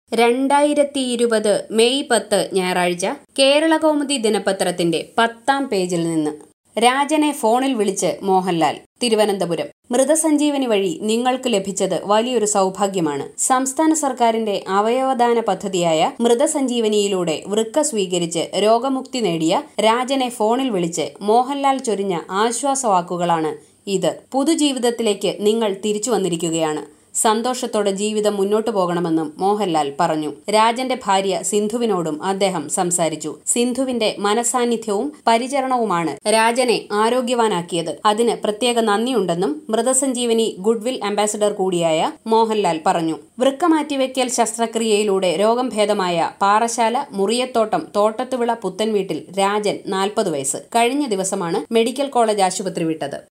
രണ്ടായിരത്തി ഇരുപത് മെയ് പത്ത് ഞായറാഴ്ച കേരളകൗമുദി ദിനപത്രത്തിന്റെ പത്താം പേജിൽ നിന്ന് രാജനെ ഫോണിൽ വിളിച്ച് മോഹൻലാൽ തിരുവനന്തപുരം മൃതസഞ്ജീവനി വഴി നിങ്ങൾക്ക് ലഭിച്ചത് വലിയൊരു സൗഭാഗ്യമാണ് സംസ്ഥാന സർക്കാരിന്റെ അവയവദാന പദ്ധതിയായ മൃതസഞ്ജീവനിയിലൂടെ വൃക്ക സ്വീകരിച്ച് രോഗമുക്തി നേടിയ രാജനെ ഫോണിൽ വിളിച്ച് മോഹൻലാൽ ചൊരിഞ്ഞ ആശ്വാസവാക്കുകളാണ് ഇത് പുതുജീവിതത്തിലേക്ക് നിങ്ങൾ തിരിച്ചു വന്നിരിക്കുകയാണ് സന്തോഷത്തോടെ ജീവിതം മുന്നോട്ടു പോകണമെന്നും മോഹൻലാൽ പറഞ്ഞു രാജന്റെ ഭാര്യ സിന്ധുവിനോടും അദ്ദേഹം സംസാരിച്ചു സിന്ധുവിന്റെ മനസാന്നിധ്യവും പരിചരണവുമാണ് രാജനെ ആരോഗ്യവാനാക്കിയത് അതിന് പ്രത്യേക നന്ദിയുണ്ടെന്നും മൃതസഞ്ജീവനി ഗുഡ്വിൽ അംബാസഡർ കൂടിയായ മോഹൻലാൽ പറഞ്ഞു വൃക്ക മാറ്റിവെക്കൽ ശസ്ത്രക്രിയയിലൂടെ രോഗം ഭേദമായ പാറശാല മുറിയത്തോട്ടം തോട്ടത്തുവിള പുത്തൻവീട്ടിൽ രാജൻ നാൽപ്പത് വയസ്സ് കഴിഞ്ഞ ദിവസമാണ് മെഡിക്കൽ കോളേജ് ആശുപത്രി വിട്ടത്